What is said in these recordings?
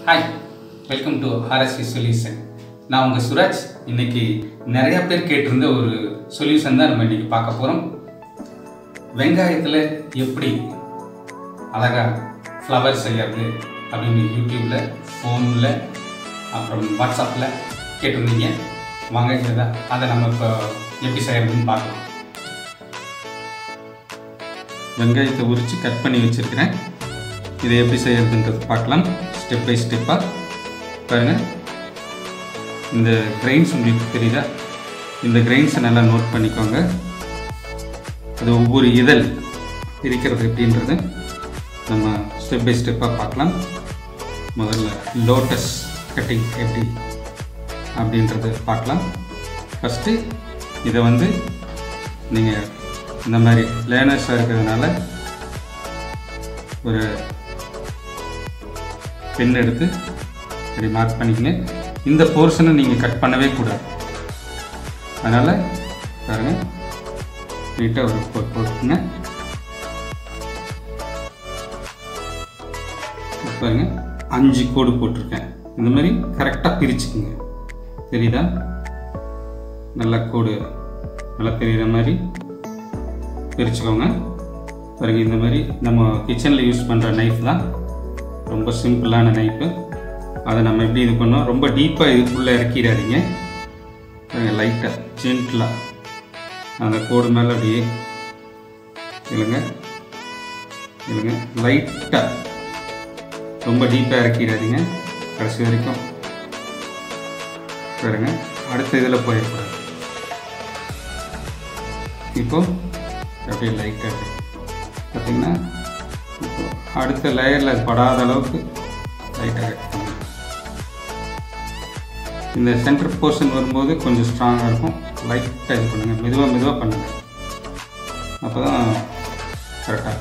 hi welcome to RSC solution நான் உங்கள் சுராஜ் இன்னைக்கு நிறைய பேர் கேட்டிருந்த ஒரு சொல்யூஷன் தான் நம்ம இன்னைக்கு பார்க்க போகிறோம் வெங்காயத்தில் எப்படி அழகாக ஃப்ளவர் செய்யறது அப்படின்னு யூடியூப்பில் ஃபோனில் அப்புறம் வாட்ஸ்அப்பில் கேட்டிருந்தீங்க வாங்க இதை அதை நம்ம இப்போ எப்படி செய்யறதுன்னு பார்க்கலாம் வெங்காயத்தை உரித்து கட் பண்ணி வச்சுருக்கிறேன் இதை எப்படி செய்யறதுன்றது பார்க்கலாம் ஸ்டெப் பை ஸ்டெப்பாக பாருங்கள் இந்த கிரெயின்ஸ் உங்களுக்கு தெரியுதா இந்த கிரெயின்ஸை நல்லா நோட் பண்ணிக்கோங்க அது ஒவ்வொரு இதழ் இருக்கிறது எப்படின்றது நம்ம ஸ்டெப் பை ஸ்டெப்பாக பார்க்கலாம் முதல்ல லோட்டஸ் கட்டிங் எப்படி அப்படின்றது பார்க்கலாம் ஃபஸ்ட்டு இதை வந்து நீங்கள் இந்த மாதிரி லேனர்ஸாக இருக்கிறதுனால ஒரு பென் எடுத்து இப்படி மார்க் பண்ணிக்கங்க இந்த போர்ஷனை நீங்கள் கட் பண்ணவே கூடாது அதனால் பாருங்கள் நீட்டாக ஒரு கோட் போட்டுங்க பாருங்க அஞ்சு கோடு போட்டிருக்கேன் இந்த மாதிரி கரெக்டாக பிரிச்சுக்குங்க தெரியுதா நல்லா கோடு நல்லா தெரியுற மாதிரி பிரிச்சுக்கோங்க பாருங்க இந்த மாதிரி நம்ம கிச்சனில் யூஸ் பண்ணுற நைஃப் தான் ரொம்ப சிம்பிளான நைஃபு அதை நம்ம எப்படி இது பண்ணோம் ரொம்ப டீப்பாக இதுக்குள்ளே இறக்கிடாதீங்க பாருங்க லைட்டாக ஜென்டிலாக அந்த கோடு மேலே அப்படியே இல்லைங்க இல்லைங்க லைட்டாக ரொம்ப டீப்பாக இறக்கிடாதீங்க கடைசி வரைக்கும் பாருங்க அடுத்த இதில் போயிடக்கூடாது இப்போ அப்படியே லைட்டாக பார்த்தீங்கன்னா இப்போ அடுத்த லேயரில் படாத அளவுக்கு லைட்டாக கட் பண்ணுங்க இந்த சென்டர் போர்ஷன் வரும்போது கொஞ்சம் ஸ்ட்ராங்காக இருக்கும் லைட்டாக இது பண்ணுங்கள் மெதுவாக மெதுவாக பண்ணுங்கள் அப்போ தான் கரெக்டாக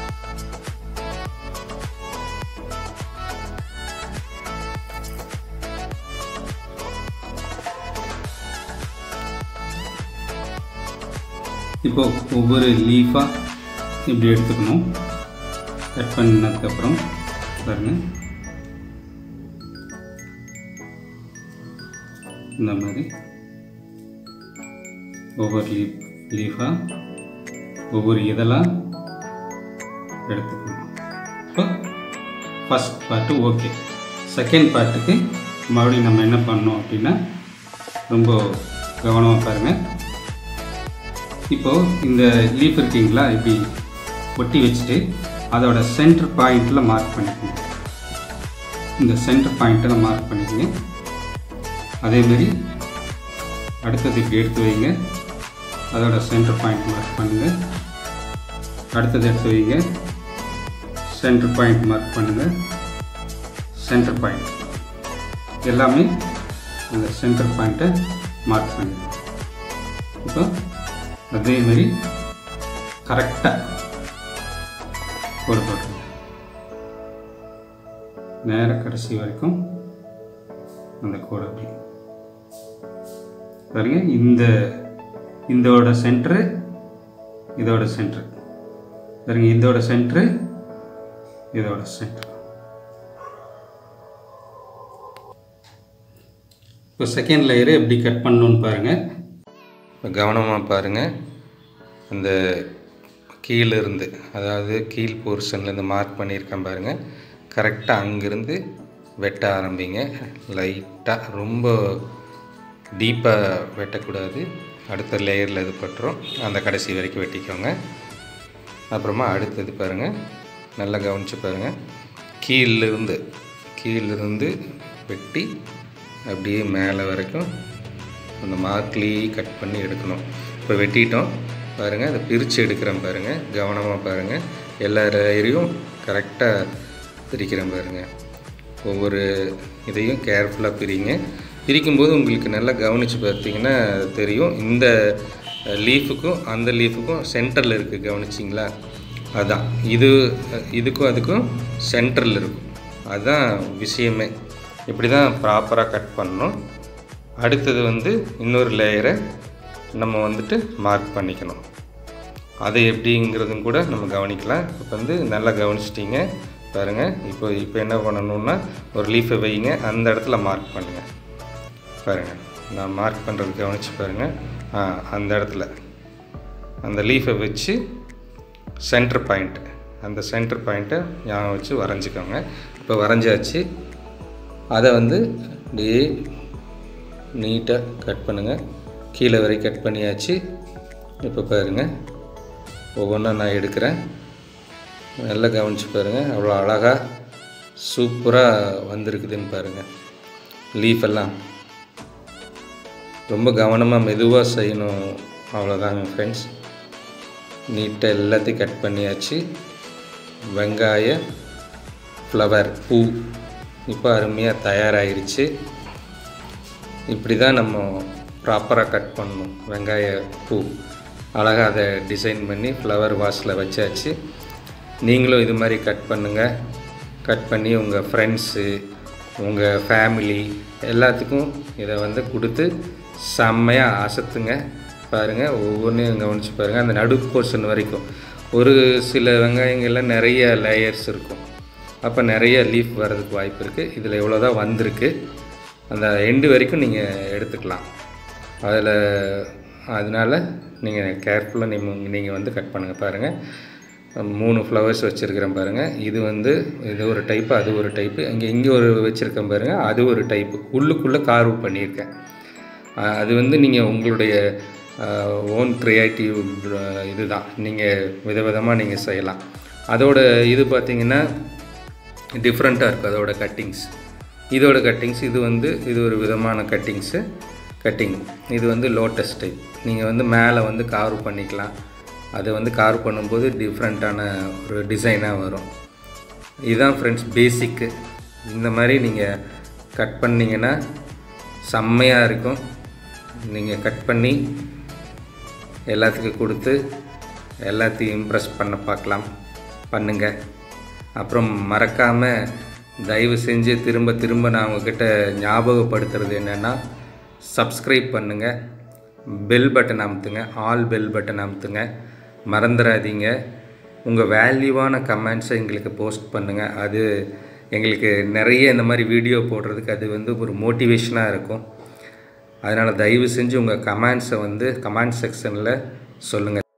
இப்போ ஒவ்வொரு லீஃபாக இப்படி எடுத்துக்கணும் கட் பண்ணதுக்கப்புறம் பாருங்க இந்த மாதிரி ஒவ்வொரு லீஃப் லீஃபாக ஒவ்வொரு இதெல்லாம் எடுத்துக்கணும் இப்போ ஃபஸ்ட் பார்ட்டு ஓகே செகண்ட் பார்ட்டுக்கு மறுபடியும் நம்ம என்ன பண்ணோம் அப்படின்னா ரொம்ப கவனமாக பாருங்கள் இப்போது இந்த லீஃப் இருக்கீங்களா இப்படி ஒட்டி வச்சுட்டு அதோட சென்டர் பாயிண்டில் மார்க் பண்ணிக்கோங்க இந்த சென்டர் பாயிண்ட்டில் மார்க் பண்ணிக்கோங்க அதேமாரி அடுத்தது இப்படி எடுத்து வைங்க அதோட சென்டர் பாயிண்ட் மார்க் பண்ணுங்கள் அடுத்தது எடுத்து வைங்க சென்டர் பாயிண்ட் மார்க் பண்ணுங்கள் சென்டர் பாயிண்ட் எல்லாமே அந்த சென்டர் பாயிண்ட்டை மார்க் பண்ணுங்கள் இப்போ அதே மாதிரி கரெக்டாக கோடு போட்டு நேர கடைசி வரைக்கும் அந்த கோடு அப்படி பாருங்க இந்த இதோட சென்ட்ரு இதோட சென்ட்ரு பாருங்க இதோட சென்ட்ரு இதோட சென்ட்ரு இப்போ செகண்ட் லேயரு எப்படி கட் பண்ணணுன்னு பாருங்கள் இப்போ கவனமாக பாருங்கள் அந்த கீழிருந்து அதாவது கீழ் போர்ஷன்லேருந்து மார்க் பண்ணியிருக்கேன் பாருங்கள் கரெக்டாக அங்கேருந்து வெட்ட ஆரம்பிங்க லைட்டாக ரொம்ப டீப்பாக வெட்டக்கூடாது அடுத்த லேயரில் இது பட்டுரும் அந்த கடைசி வரைக்கும் வெட்டிக்கோங்க அப்புறமா அடுத்தது பாருங்கள் நல்லா கவனித்து பாருங்கள் கீழிருந்து கீழிருந்து வெட்டி அப்படியே மேலே வரைக்கும் அந்த மார்க்லேயே கட் பண்ணி எடுக்கணும் இப்போ வெட்டிட்டோம் பாருங்கள் அதை பிரித்து எடுக்கிறேன் பாருங்கள் கவனமாக பாருங்கள் எல்லா லேயரையும் கரெக்டாக பிரிக்கிறேன் பாருங்கள் ஒவ்வொரு இதையும் கேர்ஃபுல்லாக பிரிங்க பிரிக்கும்போது உங்களுக்கு நல்லா கவனித்து பார்த்தீங்கன்னா தெரியும் இந்த லீஃபுக்கும் அந்த லீஃபுக்கும் சென்டரில் இருக்குது கவனிச்சிங்களா அதான் இது இதுக்கும் அதுக்கும் சென்டரில் இருக்கும் அதுதான் விஷயமே இப்படி தான் ப்ராப்பராக கட் பண்ணணும் அடுத்தது வந்து இன்னொரு லேயரை நம்ம வந்துட்டு மார்க் பண்ணிக்கணும் அது எப்படிங்கிறதும் கூட நம்ம கவனிக்கலாம் இப்போ வந்து நல்லா கவனிச்சிட்டிங்க பாருங்கள் இப்போ இப்போ என்ன பண்ணணுன்னா ஒரு லீஃபை வைங்க அந்த இடத்துல மார்க் பண்ணுங்கள் பாருங்கள் நான் மார்க் பண்ணுறது கவனித்து பாருங்கள் ஆ அந்த இடத்துல அந்த லீஃபை வச்சு சென்டர் பாயிண்ட் அந்த சென்டர் பாயிண்ட்டை ஞாபகம் வச்சு வரைஞ்சிக்கோங்க இப்போ வரைஞ்சாச்சு அதை வந்து அப்படியே நீட்டாக கட் பண்ணுங்கள் கீழே வரை கட் பண்ணியாச்சு இப்போ பாருங்கள் ஒவ்வொன்றா நான் எடுக்கிறேன் நல்லா கவனித்து பாருங்கள் அவ்வளோ அழகாக சூப்பராக வந்திருக்குதுன்னு பாருங்கள் லீஃப் எல்லாம் ரொம்ப கவனமாக மெதுவாக செய்யணும் அவ்வளோதாங்க ஃப்ரெண்ட்ஸ் நீட்டாக எல்லாத்தையும் கட் பண்ணியாச்சு வெங்காய ஃப்ளவர் பூ இப்போ அருமையாக தயாராகிருச்சு இப்படி தான் நம்ம ப்ராப்பராக கட் பண்ணணும் வெங்காய பூ அழகாக அதை டிசைன் பண்ணி ஃப்ளவர் வாஷில் வச்சாச்சு நீங்களும் இது மாதிரி கட் பண்ணுங்கள் கட் பண்ணி உங்கள் ஃப்ரெண்ட்ஸு உங்கள் ஃபேமிலி எல்லாத்துக்கும் இதை வந்து கொடுத்து செம்மையாக அசத்துங்க பாருங்கள் ஒவ்வொன்றையும் கவனித்து பாருங்கள் அந்த நடு போர்ஷன் வரைக்கும் ஒரு சில வெங்காயங்களில் நிறைய லேயர்ஸ் இருக்கும் அப்போ நிறைய லீஃப் வர்றதுக்கு வாய்ப்பு இருக்குது இதில் இவ்வளோ தான் வந்திருக்கு அந்த எண்டு வரைக்கும் நீங்கள் எடுத்துக்கலாம் அதில் அதனால் நீங்கள் கேர்ஃபுல்லாக நீங்கள் நீங்கள் வந்து கட் பண்ணுங்கள் பாருங்கள் மூணு ஃப்ளவர்ஸ் வச்சுருக்கிறேன் பாருங்கள் இது வந்து இது ஒரு டைப்பு அது ஒரு டைப்பு இங்கே இங்கே ஒரு வச்சுருக்கேன் பாருங்கள் அது ஒரு டைப்பு உள்ளுக்குள்ளே கார்வ் பண்ணியிருக்கேன் அஹ் அது வந்து நீங்கள் உங்களுடைய ஓன் க்ரியேட்டிவ் இதுதான் நீங்கள் விதவிதமாக நீங்கள் செய்யலாம் அதோட இது பார்த்திங்கன்னா டிஃப்ரெண்ட்டாக இருக்குது அதோட கட்டிங்ஸ் இதோட கட்டிங்ஸ் இது வந்து இது ஒரு விதமான கட்டிங்ஸு கட்டிங் இது வந்து லோட்டஸ் டைப் நீங்கள் வந்து மேலே வந்து கார்வ் பண்ணிக்கலாம் அது வந்து கார்வ் பண்ணும்போது டிஃப்ரெண்ட்டான ஒரு டிசைனாக வரும் இதுதான் ஃப்ரெண்ட்ஸ் பேசிக்கு இந்த மாதிரி நீங்கள் கட் பண்ணிங்கன்னா செம்மையாக இருக்கும் நீங்கள் கட் பண்ணி எல்லாத்துக்கும் கொடுத்து எல்லாத்தையும் இம்ப்ரெஸ் பண்ண பார்க்கலாம் பண்ணுங்கள் அப்புறம் மறக்காமல் தயவு செஞ்சு திரும்ப திரும்ப நான் உங்ககிட்ட ஞாபகப்படுத்துறது என்னென்னா சப்ஸ்கிரைப் பண்ணுங்கள் பெல் பட்டன் அமுத்துங்க ஆல் பெல் பட்டன் அமுத்துங்க மறந்துடாதீங்க உங்கள் வேல்யூவான கமெண்ட்ஸை எங்களுக்கு போஸ்ட் பண்ணுங்கள் அது எங்களுக்கு நிறைய இந்த மாதிரி வீடியோ போடுறதுக்கு அது வந்து ஒரு மோட்டிவேஷனாக இருக்கும் அதனால் தயவு செஞ்சு உங்கள் கமெண்ட்ஸை வந்து கமெண்ட் செக்ஷனில் சொல்லுங்கள்